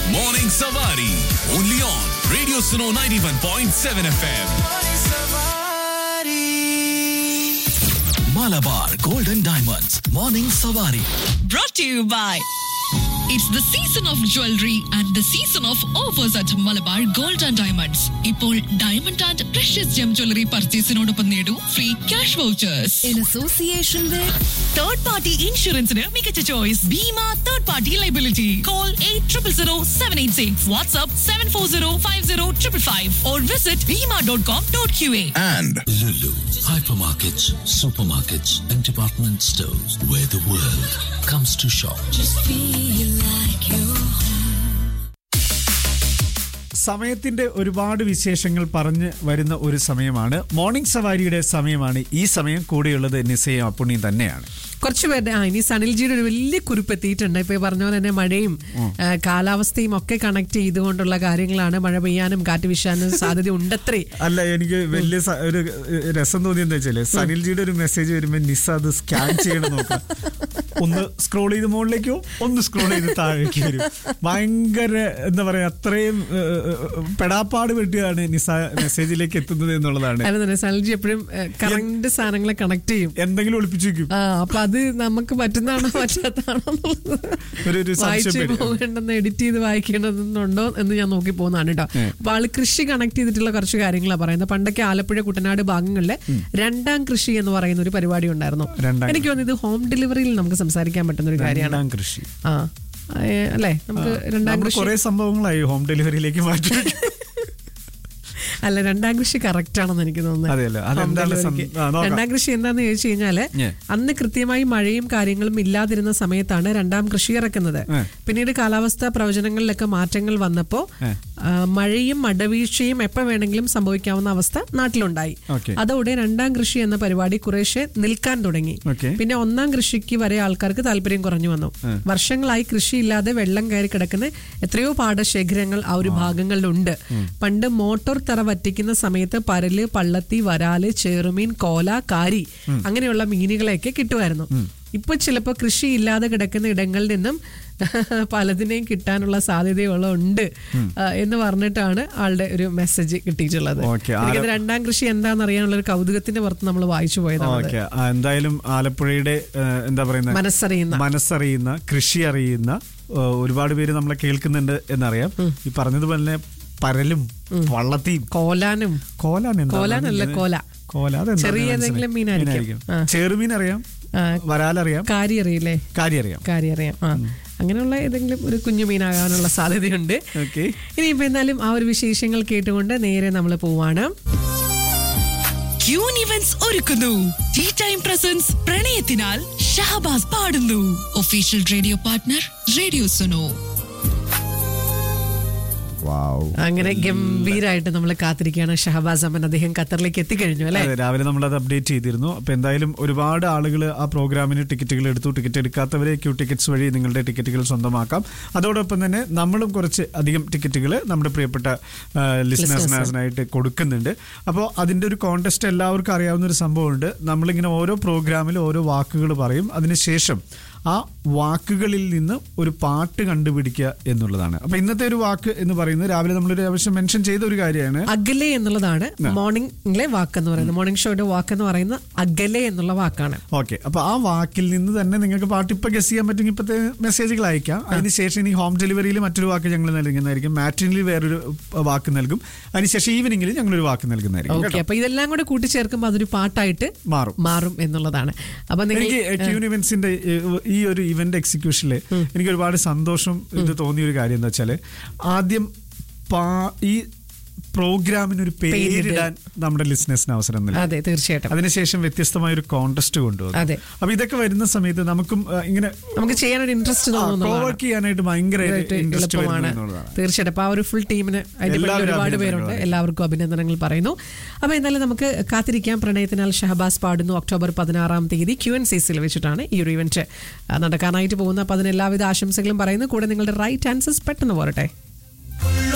Morning Savari. Only on Radio Suno 91.7 FM. Malabar Golden Diamonds. Morning Savari. brought to you by It's the season of jewelry and the season of offers at Malabar Gold and Diamonds. ഇപ്പോൾ diamond and precious gem jewellery പർച്ചേസിനോടൊപ്പം നേടൂ free cash vouchers in association with third party ഇൻഷുറൻസിന് മികച്ച choice Bhima third party liability call eight triple zero seven eight six WhatsApp seven four zero five zero triple five or visit Bhima dot com dot Q A And Lulu, hypermarkets, supermarkets, and department stores where the world comes to shop. feel like you സമയത്തിന്റെ ഒരുപാട് വിശേഷങ്ങൾ പറഞ്ഞ് വരുന്ന ഒരു സമയമാണ് morning സവാരിയുടെ സമയമാണ് ഈ സമയം കൂടെയുള്ളത് നിസയും അപ്പുണ്ണിയും തന്നെയാണ് കുറച്ച് പേരുടെ ആ ഇനി സനിൽജിയുടെ ഒരു വലിയ കുറിപ്പ് എത്തിയിട്ടുണ്ട് ഇപ്പൊ ഈ പറഞ്ഞ പോലെ തന്നെ മഴയും ആ, കാലാവസ്ഥയും ഒക്കെ കണക്ട് ചെയ്തുകൊണ്ടുള്ള കാര്യങ്ങളാണ് മഴ പെയ്യാനും കാറ്റ് വീശാനും സാധ്യത ഉണ്ടത്രേ അല്ല എനിക്ക് വലിയ സ- ഒരു ഏഹ്, രസം തോന്നിയെന്ന് വെച്ചാല് സനിൽജിയുടെ ഒരു മെസ്സേജ് വരുമ്പോ നിസ അത് സ്കാൻ ചെയ്യണം നോക്കാം ഒന്ന് സ്ക്രോൾ ചെയ്ത് മുകളിലേക്കോ ഒന്ന് സ്ക്രോൾ ചെയ്ത് താഴേക്ക് വരും ഭയങ്കര എന്താ പറയാ അത്രയും ഏഹ്, ഏഹ്, പെടാപ്പാട് വെട്ടിയാണ് നിസ മെസ്സേജിലേക്ക് എത്തുന്നത് എന്നുള്ളതാണ് അല്ല തന്നെ സനിൽജി എപ്പോഴും കറണ്ട് സാധനങ്ങളെ കണക്ട് ചെയ്യും എന്തെങ്കിലും ഒളിപ്പിച്ചു വെക്കും ആ അപ്പൊ അത് നമുക്ക് പറ്റുന്നതാണോ പറ്റാത്തതാണോ എന്നുള്ളത് ഒരു- ഒരു സംശയം വായിച്ച് വരും. പോകേണ്ടെന്ന് എഡിറ്റ് ചെയ്ത് വായിക്കേണ്ടതുണ്ടോ എന്ന് ഞാൻ നോക്കി പോകുന്നതാണ് കേട്ടോ അപ്പൊ ആള് കൃഷി കണക്ട് ചെയ്തിട്ടുള്ള കുറച്ച് കാര്യങ്ങളാണ് പറയുന്നത് പണ്ടൊക്കെ ആലപ്പുഴ കുട്ടനാട് ഭാഗങ്ങളിലെ രണ്ടാം കൃഷി എന്ന് പറയുന്ന ഒരു പരിപാടി ഉണ്ടായിരുന്നു രണ്ടാം എനിക്ക് തോന്നുന്നു ഇത് ഹോം ഡെലിവറിയിൽ നമുക്ക് സംസാരിക്കാൻ പറ്റുന്ന ഒരു കാര്യമാണ് രണ്ടാം കൃഷി ആ ഏ, അല്ലേ നമുക്ക് രണ്ടാം നമ്മൾ കൃഷി കുറെ സംഭവങ്ങളായി ഹോം ഡെലിവറിയിലേക്ക് മാറ്റി അല്ല രണ്ടാം കൃഷി കറക്റ്റ് ആണെന്ന് എനിക്ക് തോന്നുന്നത് അതെയല്ലേ? അതെന്താണ് Home സം- deliveryക്ക്. ആ, നോക്കാം. രണ്ടാം കൃഷി എന്താന്ന് ചോദിച്ചു കഴിഞ്ഞാല് Yeah. അന്ന് കൃത്യമായി മഴയും കാര്യങ്ങളും ഇല്ലാതിരുന്ന സമയത്താണ് രണ്ടാം കൃഷി ഇറക്കുന്നത് Yeah. പിന്നീട് കാലാവസ്ഥാ പ്രവചനങ്ങളിലൊക്കെ മാറ്റങ്ങൾ വന്നപ്പോ Yeah. ആ, മഴയും മടവീഴ്ചയും എപ്പോ വേണമെങ്കിലും സംഭവിക്കാവുന്ന അവസ്ഥ നാട്ടിലുണ്ടായി Okay. അതോടെ രണ്ടാം കൃഷി എന്ന പരിപാടി കുറേശ്ശെ നിൽക്കാൻ തുടങ്ങി Okay. പിന്നെ ഒന്നാം കൃഷിക്ക് വരെ ആൾക്കാർക്ക് താല്പര്യം കുറഞ്ഞു വന്നു വർഷങ്ങളായി കൃഷിയില്ലാതെ വെള്ളം കയറി കിടക്കുന്ന എത്രയോ പാടശേഖരങ്ങൾ ആ ഒരു ഭാഗങ്ങളിലുണ്ട് പണ്ട് മോട്ടോർ തറ വറ്റിക്കുന്ന സമയത്ത് പരല് പള്ളത്തി വരാല് ചേറുമീൻ കോല കാരി അങ്ങനെയുള്ള മീനുകളെയൊക്കെ കിട്ടുമായിരുന്നു ഇപ്പൊ ചിലപ്പോ കൃഷി ഇല്ലാതെ കിടക്കുന്ന ഇടങ്ങളിൽ നിന്നും പലതിനെയും കിട്ടാനുള്ള സാധ്യതയുള്ള ഉണ്ട് ആ, എന്ന് പറഞ്ഞിട്ടാണ് ആളുടെ ഒരു മെസ്സേജ് കിട്ടിയിട്ടുള്ളത് Okay, എനിക്കത് ആല- രണ്ടാം കൃഷി എന്താണെന്ന് അറിയാനുള്ള ഒരു കൗതുകത്തിന്റെ പുറത്ത് നമ്മൾ വായിച്ചു പോയതാണ് ഓക്കെ എന്തായാലും ആലപ്പുഴയുടെ ഏഹ്, എന്താ പറയുന്ന മനസ്സറിയുന്ന മനസ്സറിയുന്ന കൃഷി അറിയുന്ന ഏഹ്, ഒരുപാട് പേര് നമ്മളെ കേൾക്കുന്നുണ്ട് എന്നറിയാം ഈ പറഞ്ഞതുപോലെ തന്നെ പരലും വള്ളത്തിയും കോലാനും കോലാണ് എന്താ? കോലാനല്ല, കോല. കോല അതെന്താ? ചെറിയ മനസ്സിലായി. ഏതെങ്കിലും മീനായിരിക്കും. ആ. ചെറുമീൻ അറിയാം ആ, വരാലറിയാം കാരി അറിയില്ലേ കാര്യം അറിയാം കാരി അറിയാം ആ അങ്ങനെയുള്ള ഏതെങ്കിലും ഒരു കുഞ്ഞു മീനാകാനുള്ള സാധ്യതയുണ്ട് ഓക്കെ ഇനിയിപ്പോ എന്നാലും ആ ഒരു വിശേഷങ്ങൾ കേട്ടുകൊണ്ട് നേരെ നമ്മൾ പോവാണ് ക്യൂൻ ഇവന്റ്സ് ഒരുക്കുന്നു ടീ ടൈം പ്രസൻസ് പ്രണയത്തിനാൽ ഷഹബാസ് പാടുന്നു official radio partner radio Suno wow അങ്ങനെ ഗംഭീരായിട്ട് നമ്മൾ കാത്തിരിക്കുകയാണ് ഷഹബാസ് അമ്മൻ അദ്ദേഹം ഖത്തറിലേക്ക് എത്തിക്കഴിഞ്ഞു അല്ലെ അതെ രാവിലെ നമ്മൾ അത് അപ്ഡേറ്റ് ചെയ്തിരുന്നു അപ്പൊ എന്തായാലും ഒരുപാട് ആളുകൾ ആ പ്രോഗ്രാമിന് ടിക്കറ്റുകൾ എടുത്തു ടിക്കറ്റ് എടുക്കാത്തവരെ ക്യൂ ടിക്കറ്റ്സ് വഴി നിങ്ങളുടെ ടിക്കറ്റുകൾ സ്വന്തമാക്കാം അതോടൊപ്പം തന്നെ നമ്മളും കുറച്ച് അധികം ടിക്കറ്റുകൾ നമ്മുടെ പ്രിയപ്പെട്ട ലിസണേഴ്സിനായിട്ട് കൊടുക്കുന്നുണ്ട് അപ്പോൾ അതിന്റെ ഒരു കോൺടെസ്റ്റ് എല്ലാവർക്കും അറിയാവുന്ന ഒരു സംഭവമുണ്ട് നമ്മളിങ്ങനെ ഓരോ പ്രോഗ്രാമിൽ ഓരോ വാക്കുകൾ പറയും അതിനുശേഷം ആ വാക്കുകളിൽ നിന്ന് ഒരു പാട്ട് കണ്ടുപിടിക്കുക എന്നുള്ളതാണ് അപ്പൊ ഇന്നത്തെ ഒരു വാക്ക് എന്ന് പറയുന്നത് രാവിലെ നമ്മളൊരു ആവശ്യം മെൻഷൻ ചെയ്ത ഒരു കാര്യമാണ് അകലെ എന്നുള്ളതാണ് മോർണിംഗിലെ വാക്ക് എന്ന് പറയുന്നത് മോർണിംഗ് ഷോയുടെ വാക്ക് എന്ന് പറയുന്നത് അകലെ എന്നുള്ള വാക്കാണ് ഓക്കെ അപ്പൊ ആ വാക്കിൽ നിന്ന് തന്നെ നിങ്ങൾക്ക് പാട്ട് ഇപ്പൊ ഗസ് ചെയ്യാൻ പറ്റുമെങ്കിൽ ഇപ്പത്തെ മെസ്സേജുകൾ അയക്കാം അതിനുശേഷം ഇനി ഹോം ഡെലിവറിയിൽ മറ്റൊരു വാക്ക് ഞങ്ങൾ നൽകുന്നതായിരിക്കും മാറ്റിനിൽ വേറൊരു വാക്ക് നൽകും അതിനുശേഷം ഈവനിങ്ങിൽ ഞങ്ങളൊരു വാക്ക് നൽകുന്നതായിരിക്കും ഓക്കെ അപ്പൊ ഇതെല്ലാം കൂടെ കൂട്ടിച്ചേർക്കുമ്പോൾ അതൊരു പാട്ടായിട്ട് മാറും മാറും എന്നുള്ളതാണ് അപ്പൊ നിങ്ങൾ എനിക്ക് ക്യൂൻ ഇവന്റ്സിന്റെ ഈ ഒരു ഇവന്റ് എക്സിക്യൂഷനില് എനിക്ക് ഒരുപാട് സന്തോഷം ഇത് തോന്നിയ ഒരു കാര്യം എന്താ വെച്ചാല് ആദ്യം പാ- ഈ പ്രോഗ്രാമിന് ഒരു പേരിടാൻ നമ്മുടെ ലിസ്നേഴ്സിന് അവസരം നൽകി അതെ തീർച്ചയായിട്ടും അതിനുശേഷം വ്യത്യസ്തമായ ഒരു കോണ്ടസ്റ്റ് കൊണ്ടുവന്നു അതെ. അപ്പൊ ഇതൊക്കെ വരുന്ന സമയത്ത് നമുക്കും ആ, ഇങ്ങനെ നമുക്ക് ചെയ്യാനൊരു ഇൻട്രസ്റ്റ് തോന്നുന്നു വർക്ക് ചെയ്യാനായിട്ട് ഭയങ്കര ഇതായിട്ട് ഇൻട്രസ്റ്റ് എളുപ്പമാണ് തീർച്ചയായിട്ടും അപ്പൊ ആ ഒരു ഫുൾ ടീമിന് അതിന്റെ പിന്നിൽ എല്ലാവരും ഒരുപാട് പേരുണ്ട് അഭിനന്ദനങ്ങൾ എല്ലാവർക്കും അഭിനന്ദനങ്ങൾ പറയുന്നു അപ്പൊ എന്തായാലും നമുക്ക് കാത്തിരിക്കാം പ്രണയത്തിനാൽ ഷഹബാസ് പാടുന്നു ഒക്ടോബർ പതിനാറാം തീയതി ക്യു എൻ സി സിയിൽ വെച്ചിട്ടാണ് ഈ ഒരു ഇവന്റ് നടക്കാനായിട്ട് പോകുന്നത് അപ്പൊ അതിന് എല്ലാവിധ ആശംസകളും പറയുന്നു കൂടെ നിങ്ങളുടെ റൈറ്റ് ആൻസേഴ്സ് പെട്ടെന്ന് പോരട്ടെ